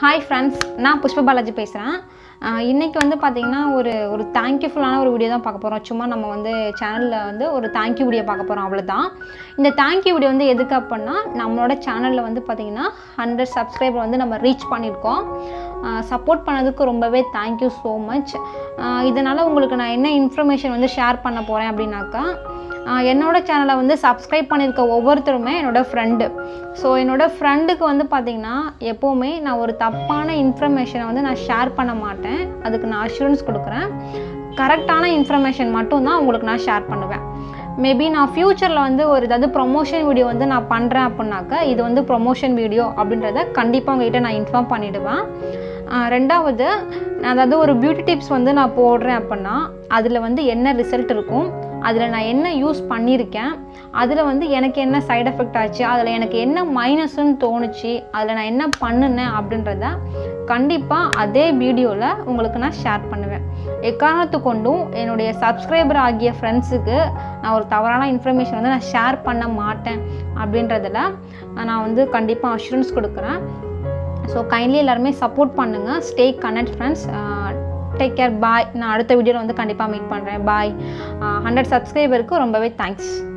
hi friends நான் புஷ்ப பாலாஜி பேசுகிறேன் இன்றைக்கி வந்து பார்த்திங்கன்னா ஒரு ஒரு தேங்க்யூஃபுல்லான ஒரு வீடியோ தான் பார்க்க போகிறோம் சும்மா நம்ம வந்து சேனலில் வந்து ஒரு தேங்க்யூ வீடியோ பார்க்க போகிறோம் அவ்வளோதான் இந்த தேங்க்யூ வீடியோ வந்து எதுக்கு அப்படின்னா நம்மளோட சேனலில் வந்து பார்த்திங்கன்னா ஹண்ட்ரட் சப்ஸ்கிரைபர் வந்து நம்ம ரீச் பண்ணியிருக்கோம் சப்போர்ட் பண்ணதுக்கு ரொம்பவே தேங்க்யூ ஸோ மச் இதனால் உங்களுக்கு நான் என்ன இன்ஃபர்மேஷன் வந்து ஷேர் பண்ண போகிறேன் அப்படின்னாக்கா ஆஹ் என்னோட சேனலை வந்து சப்ஸ்கிரைப் பண்ணியிருக்க ஒவ்வொருத்தருமே என்னோடய ஃப்ரெண்டு ஸோ என்னோடய ஃப்ரெண்டுக்கு வந்து பார்த்திங்கன்னா எப்போவுமே நான் ஒரு தப்பான இன்ஃபர்மேஷனை வந்து நான் ஷேர் பண்ண மாட்டேன் அதுக்கு நான் அஷூரன்ஸ் கொடுக்குறேன் கரெக்டான இன்ஃபர்மேஷன் மட்டும்தான் உங்களுக்கு நான் ஷேர் பண்ணுவேன் மேபி நான் ஃப்யூச்சரில் வந்து ஒரு ஏதாவது ப்ரொமோஷன் வீடியோ வந்து நான் பண்ணுறேன் அப்படின்னாக்கா இது வந்து ப்ரொமோஷன் வீடியோ அப்படின்றத கண்டிப்பாக உங்ககிட்ட நான் இன்ஃபார்ம் பண்ணிவிடுவேன் ஆஹ் ரெண்டாவது நான் அதாவது ஒரு பியூட்டி டிப்ஸ் வந்து நான் போடுறேன் அப்படின்னா அதில் வந்து என்ன ரிசல்ட் இருக்கும் அதில் நான் என்ன யூஸ் பண்ணியிருக்கேன் அதில் வந்து எனக்கு என்ன சைடு எஃபெக்ட் ஆச்சு அதில் எனக்கு என்ன மைனஸ்ன்னு தோணுச்சு அதில் நான் என்ன பண்ணினேன் அப்படின்றத கண்டிப்பாக அதே வீடியோவில் உங்களுக்கு நான் ஷேர் பண்ணுவேன் எக்காரணத்து கொண்டும் என்னுடைய சப்ஸ்கிரைபர் ஆகிய ஃப்ரெண்ட்ஸுக்கு நான் ஒரு தவறான இன்ஃபர்மேஷன் வந்து நான் ஷேர் பண்ண மாட்டேன் அப்படின்றதில் நான் வந்து கண்டிப்பாக அஷூரன்ஸ் கொடுக்குறேன் ஸோ கைண்ட்லி எல்லாருமே சப்போர்ட் பண்ணுங்கள் stay connect friends take care bye நான் அடுத்த வீடியோவில் வந்து கண்டிப்பாக மீட் பண்ணுறேன் பாய் ஹண்ட்ரட் சப்ஸ்கிரைபருக்கு ரொம்பவே தேங்க்ஸ்